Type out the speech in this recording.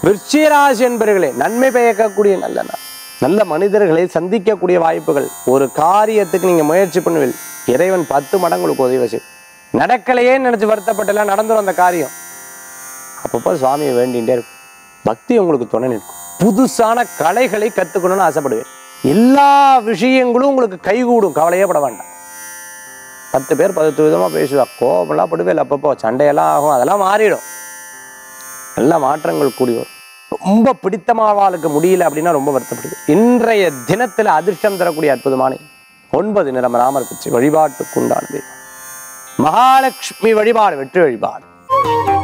விருச்சிகராசி என்பர்களே நன்மை பயக்கக்கூடிய நல்ல நாள் நல்ல மனிதர்களை சந்திக்கக்கூடிய வாய்ப்புகள் ஒரு காரியத்துக்கு நீங்க முயற்சி பண்ணுவீர்கள் இறைவன் பத்து மடங்கு உங்களுக்கு உதவி செய்யும் நடக்கலையே நினைச்சு வருத்தப்பட்டெல்லாம் நடந்துரும் அந்த காரியம் அப்பப்போ சுவாமியை வேண்டிகிட்டே இருக்கும் பக்தி உங்களுக்கு துணை நிற்கும் புதுசான கலைகளை கத்துக்கணும்னு ஆசைப்படுவேன் எல்லா விஷயங்களும் உங்களுக்கு கைகூடும் கவலையே பட வேண்டாம் பத்து பேர் பத்து விதமா பேசுவா கோபம்லாம் படுவேல் அப்பப்போ சண்டையெல்லாம் ஆகும் அதெல்லாம் மாறிடும் நல்ல மாற்றங்கள் கூடி வரும் ரொம்ப பிடித்தமாவாளுக்கு முடியல அப்படின்னா ரொம்ப வருத்தப்படுது இன்றைய தினத்துல அதிர்ஷ்டம் தரக்கூடிய அற்புதமான எண். ஒன்பது நிறம் ராமர் பிச்சை வழிபாட்டுக்குண்டானது மகாலட்சுமி வழிபாடு வெற்றி வழிபாடு